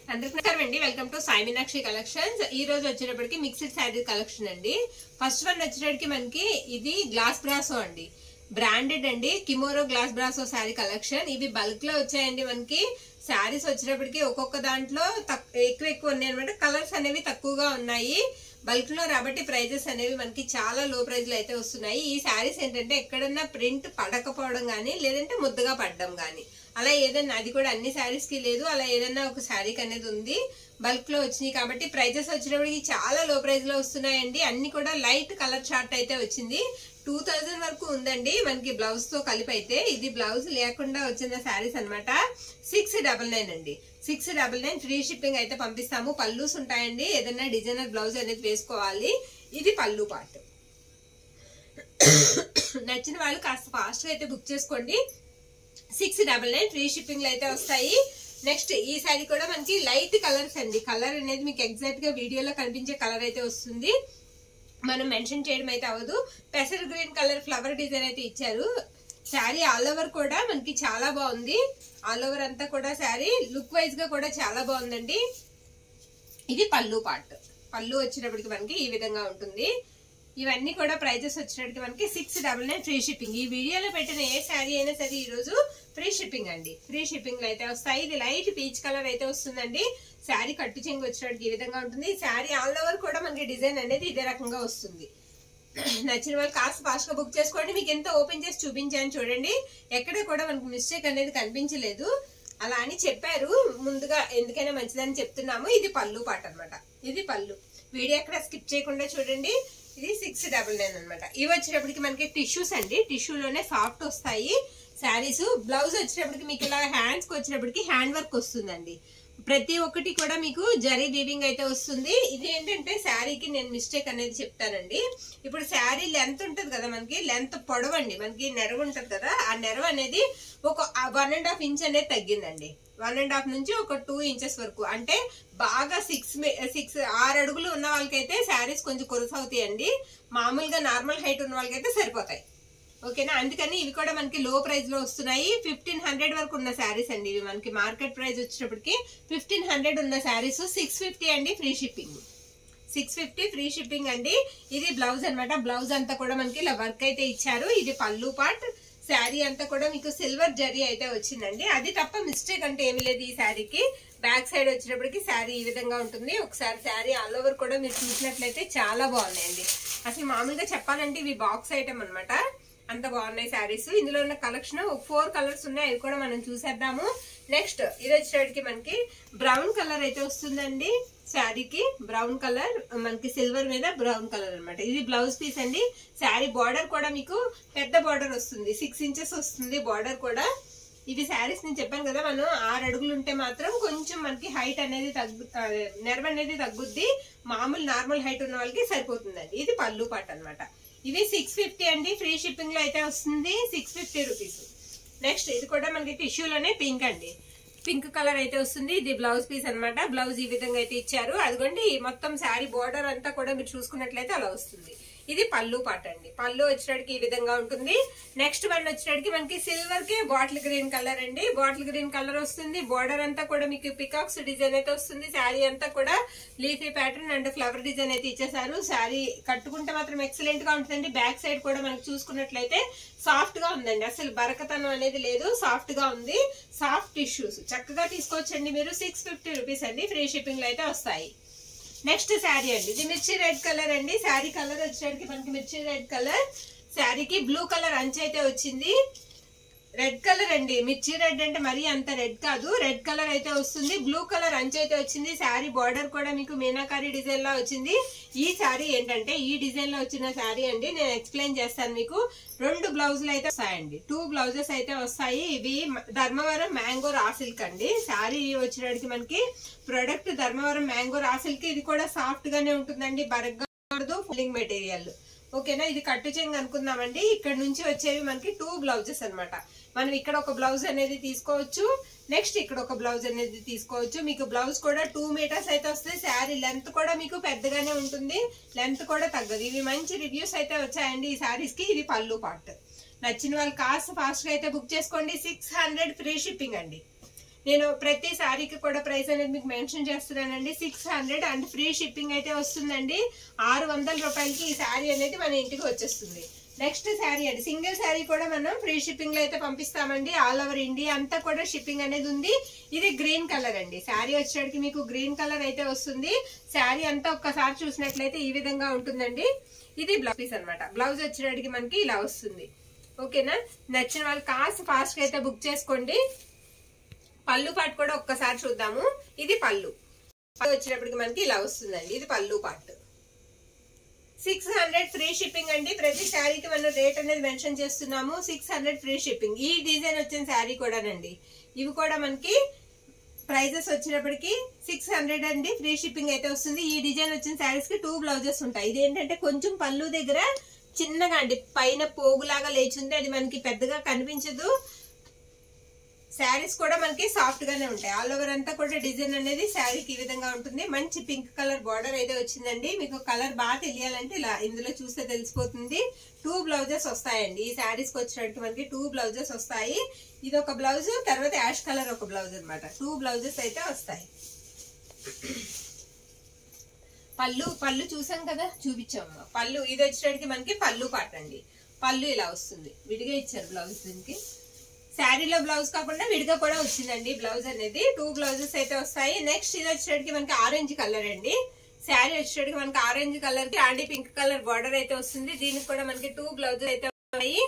అందరికీ నమస్కారం అండి welcome to Sai Meenakshi collections ఈ రోజు వచ్చేటప్పటికి మిక్స్డ్ శారీ కలెక్షన్ అండి ఫస్ట్ వన్ వచ్చేటప్పటికి మనకి ఇది గ్లాస్ బ్రాసో అండి బ్రాండెడ్ అండి కిమోరో గ్లాస్ బ్రాసో శారీ కలెక్షన్ ఇవి బల్క్ లో వచ్చాయండి మనకి శారీస్ వచ్చేటప్పటికి ఒక్కొక్క దాంట్లో తక్- ఎక్కువ ఎక్కువ ఉన్నాయి అనమాట కలర్స్ అనేవి తక్కువగా ఉన్నాయి బల్క్ లో రాబట్టి ప్రైజెస్ అనేవి మనకి చాలా లో ప్రైస్ లో అయితే వస్తున్నాయి ఈ శారీస్ ఏంటంటే ఎక్కడన్నా ప్రింట్ పడకపోవడం గానీ లేదంటే ముద్దగా పడడం గానీ అలా ఏదైనా అది కూడా అన్ని శారీస్ కి లేదు అలా ఏదైనా ఒక శారీకి అనేది ఉంది బల్క్ లో వచ్చినాయి కాబట్టి ప్రైజెస్ వచ్చేటప్పటికి చాలా లో ప్రైస్ లో వస్తున్నాయండి అన్ని కూడా లైట్ కలర్ చార్ట్ అయితే వచ్చింది టూ థౌజండ్ వరకు ఉందండి మనకి బ్లౌజ్ తో కలిపి అయితే ఇది బ్లౌజ్ లేకుండా వచ్చిన శారీస్ అన్నమాట సిక్స్ డబల్ నైన్ అండి six double nine free shipping అయితే పంపిస్తాము పల్లూస్ ఉంటాయండి ఏదైనా డిజైనర్ బ్లౌజ్ అనేది వేసుకోవాలి ఇది పళ్ళు పార్ట్ నచ్చిన వాళ్ళు కాస్త ఫాస్ట్ గా అయితే బుక్ చేసుకోండి six double nine free shipping లో అయితే వస్తాయి నెక్స్ట్ ఈ సారీ కూడా మనకి లైట్ కలర్స్ అండి కలర్ అనేది మీకు ఎగ్జాక్ట్ గా వీడియోలో కనిపించే కలర్ అయితే వస్తుంది మనం మెన్షన్ చేయడం అయితే అవ్వదు పెసర్ గ్రీన్ కలర్ ఫ్లవర్ డిజైన్ అయితే ఇచ్చారు శారీ ఆల్ ఓవర్ కూడా మనకి చాలా బాగుంది ఆల్ ఓవర్ అంతా కూడా శారీ లుక్ వైజ్ గా కూడా చాలా బాగుందండి ఇది పళ్ళు పార్ట్ పళ్ళు వచ్చినప్పటికి మనకి ఈ విధంగా ఉంటుంది ఇవన్నీ కూడా ప్రైజెస్ వచ్చినప్పటికి మనకి six double nine free shipping ఈ వీడియోలో పెట్టిన ఏ శారీ అయినా సరే ఈ రోజు ఫ్రీ షిప్పింగ్ అండి ఫ్రీ షిప్పింగ్ లో అయితే వస్తాయి ఇది లైట్ పీచ్ కలర్ అయితే వస్తుందండి శారీ కట్టు చెంగు వచ్చినట్టు ఈ విధంగా ఉంటుంది శారీ ఆల్ ఓవర్ కూడా మనకి డిజైన్ అనేది ఇదే రకంగా వస్తుంది నచ్చిన వాళ్ళు కాస్త ఫాస్ట్ గా బుక్ చేసుకోండి మీకు ఎంత ఓపెన్ చేసి చూపించాను చూడండి ఎక్కడ కూడా మనకి మిస్టేక్ అనేది కనిపించలేదు అలా అని చెప్పారు ముందుగా ఎందుకైనా మంచిదని చెప్తున్నాము ఇది పళ్ళు పాట అన్నమాట ఇది పళ్ళు వీడియో ఎక్కడ స్కిప్ చేయకుండా చూడండి ఇది సిక్స్ డబల్ నైన్ అనమాట ఇవి వచ్చేటప్పటికి మనకి టిష్యూస్ అండి టిష్యూలోనే సాఫ్ట్ వస్తాయి శారీస్ బ్లౌజ్ వచ్చేటప్పటికి మీకు ఇలా హ్యాండ్స్ కి వచ్చేటప్పటికి హ్యాండ్ వర్క్ వస్తుందండి ప్రతి ఒక్కటి కూడా మీకు జరీ వీవింగ్ అయితే వస్తుంది ఇది ఏంటంటే శారీకి నేను మిస్టేక్ అనేది చెప్తానండి ఇప్పుడు శారీ లెంత్ ఉంటది కదా మనకి లెంత్ పొడవండి మనకి నెరవ ఉంటది కదా ఆ నెరవ అనేది ఒక వన్ అండ్ హాఫ్ ఇంచ్ అనేది తగ్గిందండి వన్ అండ్ హాఫ్ నుంచి ఒక టూ ఇంచెస్ వరకు అంటే బాగా సిక్స్ సిక్స్ ఆరు అడుగులు ఉన్న వాళ్ళకైతే శారీస్ కొంచెం కొరసవుతాయండి మామూలుగా నార్మల్ హైట్ ఉన్న వాళ్ళకైతే సరిపోతాయి ఓకేనా అందుకని ఇవి కూడా మనకి లో ప్రైస్ లో వస్తున్నాయి ఫిఫ్టీన్ హండ్రెడ్ వరకు ఉన్న శారీస్ అండి ఇవి మనకి మార్కెట్ ప్రైస్ వచ్చేటప్పటికి ఫిఫ్టీన్ హండ్రెడ్ ఉన్న శారీస్ సిక్స్ ఫిఫ్టీ అండి free shipping six fifty free shipping అండి ఇది బ్లౌజ్ అన్నమాట బ్లౌజ్ అంతా కూడా మనకి ఇలా వర్క్ అయితే ఇచ్చారు ఇది పళ్ళు పార్ట్ శారీ అంతా కూడా మీకు సిల్వర్ జరీ అయితే వచ్చిందండి అది తప్ప మిస్టేక్ అంటే ఏమి లేదు ఈ శారీకి బ్యాక్ సైడ్ వచ్చేటప్పటికి శారీ ఈ విధంగా ఉంటుంది ఒకసారి శారీ ఆల్ ఓవర్ కూడా మీరు చూసినట్లయితే చాలా బాగున్నాయండి అసలు మామూలుగా చెప్పాలంటే ఇవి బాక్స్ ఐటమ్ అన్నమాట అంత బాగున్నాయి శారీస్ ఇందులో ఉన్న కలెక్షన్ ఫోర్ కలర్స్ ఉన్నాయి అవి కూడా మనం చూసేద్దాము నెక్స్ట్ ఇది వచ్చేటికి మనకి బ్రౌన్ కలర్ అయితే వస్తుందండి శారీకి బ్రౌన్ కలర్ మనకి సిల్వర్ మీద బ్రౌన్ కలర్ అన్నమాట ఇది బ్లౌజ్ పీస్ అండి శారీ బార్డర్ కూడా మీకు పెద్ద బార్డర్ వస్తుంది సిక్స్ ఇంచెస్ వస్తుంది బార్డర్ కూడా ఇవి శారీస్ నేను చెప్పాను కదా మనం ఆరు అడుగులు ఉంటే మాత్రం కొంచెం మనకి హైట్ అనేది తగ్గు నెరవ అనేది తగ్గుద్ది మామూలు నార్మల్ హైట్ ఉన్న వాళ్ళకి సరిపోతుందండి ఇది పళ్ళు పాట అన్నమాట ఇవి సిక్స్ ఫిఫ్టీ అండి ఫ్రీ షిప్పింగ్ లో అయితే వస్తుంది సిక్స్ ఫిఫ్టీ రూపీస్ నెక్స్ట్ ఇది కూడా మనకి టిష్యూలోనే పింక్ అండి పింక్ కలర్ అయితే వస్తుంది ఇది బ్లౌజ్ పీస్ అన్నమాట బ్లౌజ్ ఈ విధంగా అయితే ఇచ్చారు అదిగోండి ఈ మొత్తం శారీ బోర్డర్ అంతా కూడా మీరు చూసుకున్నట్లయితే అలా వస్తుంది ఇది పళ్ళు పాట అండి పళ్ళు వచ్చేటికి ఈ విధంగా ఉంటుంది నెక్స్ట్ వన్ వచ్చేటికి మనకి సిల్వర్ కి బాటిల్ గ్రీన్ కలర్ అండి బాటిల్ గ్రీన్ కలర్ వస్తుంది బోర్డర్ అంతా కూడా మీకు పికాక్స్ డిజైన్ అయితే వస్తుంది శారీ అంతా కూడా leafy pattern and flower design అయితే ఇచ్చేసారు శారీ కట్టుకుంటే మాత్రం ఎక్సలెంట్ గా ఉంటుందండి బ్యాక్ సైడ్ కూడా మనకి చూసుకున్నట్లయితే సాఫ్ట్ గా ఉందండి అసలు బరకతనం అనేది లేదు సాఫ్ట్ గా ఉంది సాఫ్ట్ టిష్యూస్ చక్కగా తీసుకోవచ్చండి మీరు సిక్స్ ఫిఫ్టీ రూపీస్ అండి ఫ్రీ షిప్పింగ్ లో అయితే వస్తాయి నెక్స్ట్ శారీ అండి ఇది మిర్చి రెడ్ కలర్ అండి శారీ కలర్ వచ్చేసరికి మనకి మిర్చి రెడ్ కలర్ శారీకి బ్లూ కలర్ అంచు అయితే వచ్చింది రెడ్ కలర్ అండి మిర్చి రెడ్ అంటే మరీ అంత రెడ్ కాదు రెడ్ కలర్ అయితే వస్తుంది బ్లూ కలర్ అంచు అయితే వచ్చింది శారీ బార్డర్ కూడా మీకు మీనాకారి డిజైన్ లో వచ్చింది ఈ శారీ ఏంటంటే ఈ డిజైన్ లో వచ్చిన శారీ అండి నేను ఎక్స్ప్లెయిన్ చేస్తాను మీకు రెండు బ్లౌజులు అయితే వస్తాయండి టూ బ్లౌజెస్ అయితే వస్తాయి ఇవి ధర్మవరం మ్యాంగో రా సిల్క్ అండి శారీ వచ్చేటికి మనకి product Dharmavaram mango raw silk ఇది కూడా సాఫ్ట్ గానే ఉంటుందండి బరగ్గా ఫుల్లింగ్ మెటీరియల్ ఓకేనా ఇది కట్టు చెంగు అనుకుందామండి ఇక్కడ నుంచి వచ్చేవి మనకి టూ బ్లౌజెస్ అన్నమాట మనం ఇక్కడ ఒక బ్లౌజ్ అనేది తీసుకోవచ్చు నెక్స్ట్ ఇక్కడ ఒక బ్లౌజ్ అనేది తీసుకోవచ్చు మీకు బ్లౌజ్ కూడా టూ మీటర్స్ అయితే వస్తుంది శారీ లెంత్ కూడా మీకు పెద్దగానే ఉంటుంది లెంత్ కూడా తగ్గదు ఇవి మంచి రివ్యూస్ అయితే వచ్చాయండి ఈ శారీస్ కి ఇది పళ్ళు పార్ట్ నచ్చిన వాళ్ళు కాస్త ఫాస్ట్ గా అయితే బుక్ చేసుకోండి సిక్స్ హండ్రెడ్ ఫ్రీ షిప్పింగ్ అండి నేను ప్రతి శారీకి కూడా ప్రైస్ అనేది మీకు మెన్షన్ చేస్తున్నానండి six hundred and free shipping అయితే వస్తుందండి ఆరు వందల రూపాయలకి ఈ శారీ అనేది మన ఇంటికి వచ్చేస్తుంది నెక్స్ట్ శారీ అండి సింగిల్ శారీ కూడా మనం ఫ్రీ షిప్పింగ్ లో అయితే పంపిస్తామండి ఆల్ ఓవర్ ఇండియా అంతా కూడా షిప్పింగ్ అనేది ఉంది ఇది గ్రీన్ కలర్ అండి శారీ వచ్చేటికి మీకు గ్రీన్ కలర్ అయితే వస్తుంది శారీ అంతా ఒక్కసారి చూసినట్లయితే ఈ విధంగా ఉంటుందండి ఇది బ్లౌజ్ పీస్ అనమాట బ్లౌజ్ వచ్చేటికి మనకి ఇలా వస్తుంది ఓకేనా నచ్చిన వాళ్ళు కాస్త ఫాస్ట్ గా అయితే బుక్ చేసుకోండి పళ్ళు పాటు కూడా ఒక్కసారి చూద్దాము ఇది పళ్ళు పళ్ళు వచ్చేటప్పటికి మనకి ఇలా వస్తుందండి ఇది పళ్ళు పాటు సిక్స్ హండ్రెడ్ ఫ్రీ షిప్పింగ్ అండి ప్రతి శారీకి మనం రేట్ అనేది మెన్షన్ చేస్తున్నాము సిక్స్ హండ్రెడ్ ఫ్రీ షిప్పింగ్ ఈ డిజైన్ వచ్చిన శారీ కూడానండి ఇవి కూడా మనకి ప్రైజెస్ వచ్చినప్పటికి సిక్స్ హండ్రెడ్ అండి ఫ్రీ షిప్పింగ్ అయితే వస్తుంది ఈ డిజైన్ వచ్చిన శారీస్ కి టూ బ్లౌజెస్ ఉంటాయి ఇది ఏంటంటే కొంచెం పళ్ళు దగ్గర చిన్నగా అండి పైన పోగులాగా లేచుంది అది మనకి పెద్దగా కనిపించదు శారీస్ కూడా మనకి సాఫ్ట్ గానే ఉంటాయి ఆల్ ఓవర్ అంతా కూడా డిజైన్ అనేది శారీకి ఈ విధంగా ఉంటుంది మంచి పింక్ కలర్ బార్డర్ అయితే వచ్చిందండి మీకు కలర్ బాగా తెలియాలంటే ఇలా ఇందులో చూస్తే తెలిసిపోతుంది టూ బ్లౌజెస్ వస్తాయండి ఈ శారీస్ కి వచ్చినట్టు మనకి టూ బ్లౌజెస్ వస్తాయి ఇది ఒక బ్లౌజ్ తర్వాత యాష్ కలర్ ఒక బ్లౌజ్ అన్నమాట టూ బ్లౌజెస్ అయితే వస్తాయి పళ్ళు పళ్ళు చూసాం కదా చూపించాము పళ్ళు ఇది వచ్చేటికి మనకి పళ్ళు పాట అండి పళ్ళు ఇలా వస్తుంది విడిగా ఇచ్చారు బ్లౌజ్ దీనికి శారీలో బ్లౌజ్ కాకుండా విడిగా కూడా వచ్చిందండి బ్లౌజ్ అనేది టూ బ్లౌజెస్ అయితే వస్తాయి నెక్స్ట్ ఇది వచ్చేటికి మనకి ఆరెంజ్ కలర్ అండి శారీ వచ్చేటికి మనకి ఆరెంజ్ కలర్ కి ఆంటీ పింక్ కలర్ బార్డర్ అయితే వస్తుంది దీనికి కూడా మనకి టూ బ్లౌజెస్ అయితే ఉన్నాయి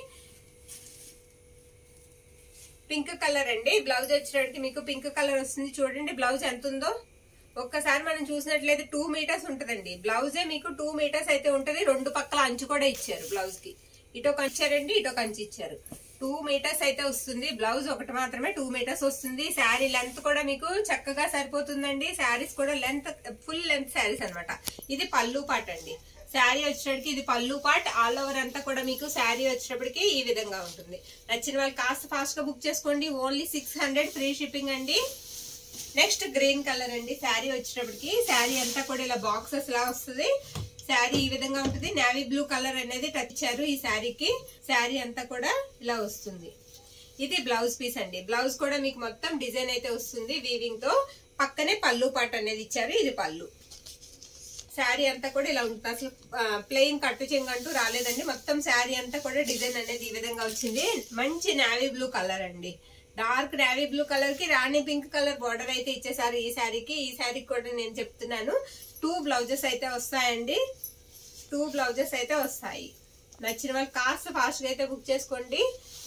పింక్ కలర్ అండి బ్లౌజ్ వచ్చేటికి మీకు పింక్ కలర్ వస్తుంది చూడండి బ్లౌజ్ ఎంత ఉందో ఒక్కసారి మనం చూసినట్లయితే టూ మీటర్స్ ఉంటదండి బ్లౌజే మీకు టూ మీటర్స్ అయితే ఉంటది రెండు పక్కల అంచు కూడా ఇచ్చారు బ్లౌజ్ కి ఇటో కంచారండి ఇటో కంచి ఇచ్చారు టూ మీటర్స్ అయితే వస్తుంది బ్లౌజ్ ఒకటి మాత్రమే టూ మీటర్స్ వస్తుంది శారీ లెంత్ కూడా మీకు చక్కగా సరిపోతుందండి శారీస్ కూడా లెంత్ ఫుల్ లెంత్ శారీస్ అన్నమాట ఇది పళ్ళు పాట్ అండి శారీ వచ్చేటప్పటికి ఇది పళ్ళు పాట్ ఆల్ ఓవర్ అంతా కూడా మీకు శారీ వచ్చేటప్పటికి ఈ విధంగా ఉంటుంది నచ్చిన వాళ్ళు కాస్త ఫాస్ట్ గా బుక్ చేసుకోండి only six hundred free shipping అండి నెక్స్ట్ గ్రీన్ కలర్ అండి శారీ వచ్చేటప్పటికి శారీ అంతా కూడా ఇలా బాక్సెస్ లా వస్తుంది శారీ ఈ విధంగా ఉంటుంది నేవీ బ్లూ కలర్ అనేది టచ్ ఇచ్చారు ఈ శారీకి శారీ అంతా కూడా ఇలా వస్తుంది ఇది బ్లౌజ్ పీస్ అండి బ్లౌజ్ కూడా మీకు మొత్తం డిజైన్ అయితే వస్తుంది వీవింగ్ తో పక్కనే పళ్ళు పాట అనేది ఇచ్చారు ఇది పళ్ళు శారీ అంతా కూడా ఇలా ఉంటుంది అసలు ప్లెయిన్ కట్టు చెంగు అంటూ రాలేదండి మొత్తం శారీ అంతా కూడా డిజైన్ అనేది ఈ విధంగా వచ్చింది మంచి నావీ బ్లూ కలర్ అండి డార్క్ నావీ బ్లూ కలర్ కి రాణి పింక్ కలర్ బార్డర్ అయితే ఇచ్చేసారు ఈ శారీకి ఈ శారీకి కూడా నేను చెప్తున్నాను టూ బ్లౌజెస్ అయితే వస్తాయండి టూ బ్లౌజెస్ అయితే వస్తాయి నచ్చిన వాళ్ళు కాస్త ఫాస్ట్ గా అయితే బుక్ చేసుకోండి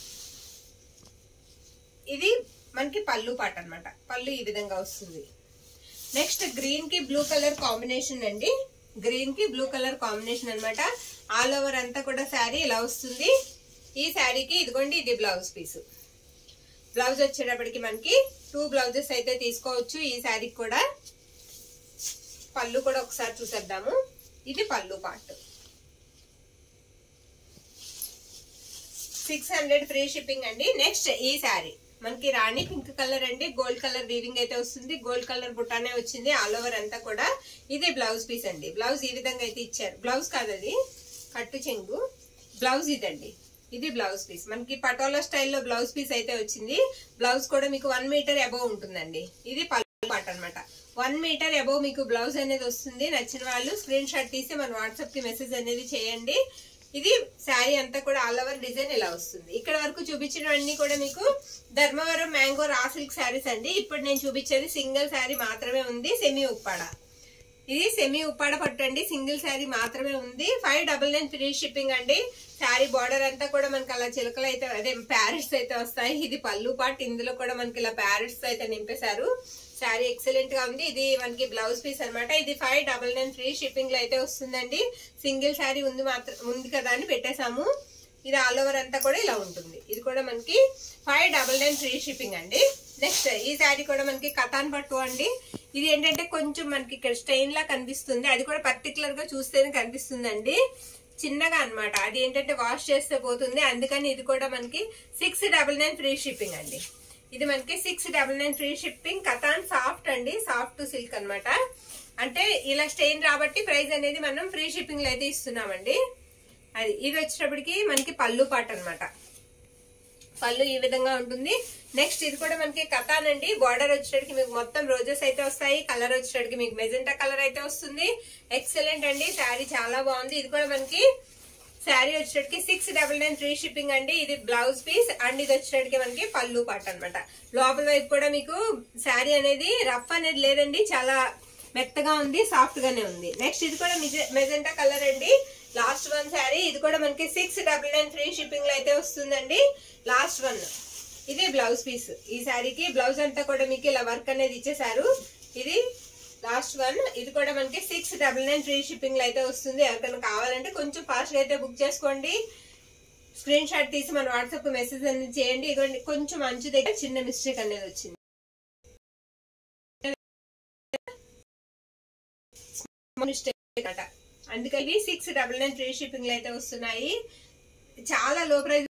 ఇది మనకి పళ్ళు పాట అన్నమాట పళ్ళు ఈ విధంగా వస్తుంది నెక్స్ట్ గ్రీన్ కి బ్లూ కలర్ కాంబినేషన్ అండి గ్రీన్ కి బ్లూ కలర్ కాంబినేషన్ అన్నమాట ఆల్ ఓవర్ అంతా కూడా శారీ ఇలా వస్తుంది ఈ శారీకి ఇదిగోండి ఇది బ్లౌజ్ పీస్ బ్లౌజ్ వచ్చేటప్పటికి మనకి టూ బ్లౌజెస్ అయితే తీసుకోవచ్చు ఈ శారీకి కూడా పళ్ళు కూడా ఒకసారి చూసేద్దాము ఇది pallu part six hundred free shipping అండి నెక్స్ట్ ఈ శారీ మనకి రాణి పింక్ కలర్ అండి గోల్డ్ కలర్ వీవింగ్ అయితే వస్తుంది గోల్డ్ కలర్ బుట్టానే వచ్చింది ఆల్ ఓవర్ అంతా కూడా ఇది బ్లౌజ్ పీస్ అండి బ్లౌజ్ ఈ విధంగా అయితే ఇచ్చారు బ్లౌజ్ కాదది కట్టు చెంగు బ్లౌజ్ ఇదండి ఇది బ్లౌజ్ పీస్ మనకి పటోలా స్టైల్లో బ్లౌజ్ పీస్ అయితే వచ్చింది బ్లౌజ్ కూడా మీకు వన్ మీటర్ అబౌవ్ ఉంటుందండి ఇది పళ్ళు పాట అనమాట వన్ మీటర్ అబౌవ్ మీకు బ్లౌజ్ అనేది వస్తుంది నచ్చిన వాళ్ళు స్క్రీన్ షాట్ తీసి మన వాట్సాప్ కి మెసేజ్ అనేది చేయండి ఇది శారీ అంతా కూడా ఆల్ ఓవర్ డిజైన్ ఇలా వస్తుంది ఇక్కడ వరకు చూపించినవన్నీ కూడా మీకు Dharmavaram mango raw silk saris అండి ఇప్పుడు నేను చూపించేది సింగిల్ శారీ మాత్రమే ఉంది సెమీ ఉప్పాడ ఇది సెమీ ఉప్పాడ పట్టండి సింగిల్ శారీ మాత్రమే ఉంది five double nine free shipping అండి శారీ బార్డర్ అంతా కూడా మనకి అలా చిలకలు అయితే అదే ప్యారెట్స్ అయితే వస్తాయి ఇది పళ్ళు పాట్ ఇందులో కూడా మనకి ఇలా ప్యారెట్స్ అయితే నింపేశారు శారీ ఎక్సలెంట్ గా ఉంది ఇది మనకి బ్లౌజ్ పీస్ అన్నమాట ఇది five double nine free shipping లో అయితే వస్తుందండి సింగిల్ శారీ ఉంది మాత్రం ఉంది కదా అని పెట్టేశాము ఇది ఆల్ ఓవర్ అంతా కూడా ఇలా ఉంటుంది ఇది కూడా మనకి five double nine free shipping అండి నెక్స్ట్ ఈ శారీ కూడా మనకి కథాన్ పట్టు అండి ఇది ఏంటంటే కొంచెం మనకి ఇక్కడ స్టెయిన్ లా కనిపిస్తుంది అది కూడా పర్టికులర్ గా చూస్తేనే కనిపిస్తుందండి చిన్నగా అన్నమాట అది ఏంటంటే వాష్ చేస్తే పోతుంది అందుకని ఇది కూడా మనకి six double nine free shipping అండి ఇది మనకి six double nine free shipping కథాన్ సాఫ్ట్ అండి సాఫ్ట్ సిల్క్ అన్నమాట అంటే ఇలా స్టెయిన్ రాబట్టి ప్రైస్ అనేది మనం ఫ్రీ షిప్పింగ్ లో అయితే ఇస్తున్నామండి అది ఇది వచ్చేటప్పటికి మనకి పళ్ళు పాట అన్నమాట పళ్ళు ఈ విధంగా ఉంటుంది నెక్స్ట్ ఇది కూడా మనకి కథాన్ అండి బార్డర్ వచ్చేటికి మీకు మొత్తం రోజెస్ అయితే వస్తాయి కలర్ వచ్చేటికి మీకు మెజెంటా కలర్ అయితే వస్తుంది ఎక్సలెంట్ అండి శారీ చాలా బాగుంది ఇది కూడా మనకి శారీ వచ్చేటికి six double nine free shipping అండి ఇది బ్లౌజ్ పీస్ అండ్ ఇది వచ్చేటికి మనకి పళ్ళు పాట అన్నమాట లోపల వైపు కూడా మీకు శారీ అనేది రఫ్ అనేది లేదండి చాలా మెత్తగా ఉంది సాఫ్ట్ గానే ఉంది నెక్స్ట్ ఇది కూడా మెజెంటా కలర్ అండి లాస్ట్ వన్ శారీ ఇది కూడా మనకి six double nine free shipping లో అయితే వస్తుందండి లాస్ట్ వన్ ఇది బ్లౌజ్ పీస్ ఈ శారీకి బ్లౌజ్ అంతా కూడా మీకు ఇలా వర్క్ అనేది ఇచ్చేసారు ఇది లాస్ట్ వన్ ఇది కూడా మనకి six double nine free shipping లో అయితే వస్తుంది ఎవరికైనా కావాలంటే కొంచెం ఫాస్ట్ గా అయితే బుక్ చేసుకోండి స్క్రీన్ షాట్ తీసి మన వాట్సాప్ మెసేజ్ అనేది చేయండి ఇదిగోండి కొంచెం అంచు దగ్గర చిన్న మిస్టేక్ అనేది వచ్చింది మిస్టేక్ అన్నమాట అందుకని six double nine free shipping లో అయితే వస్తున్నాయి చాలా లో ప్రైస్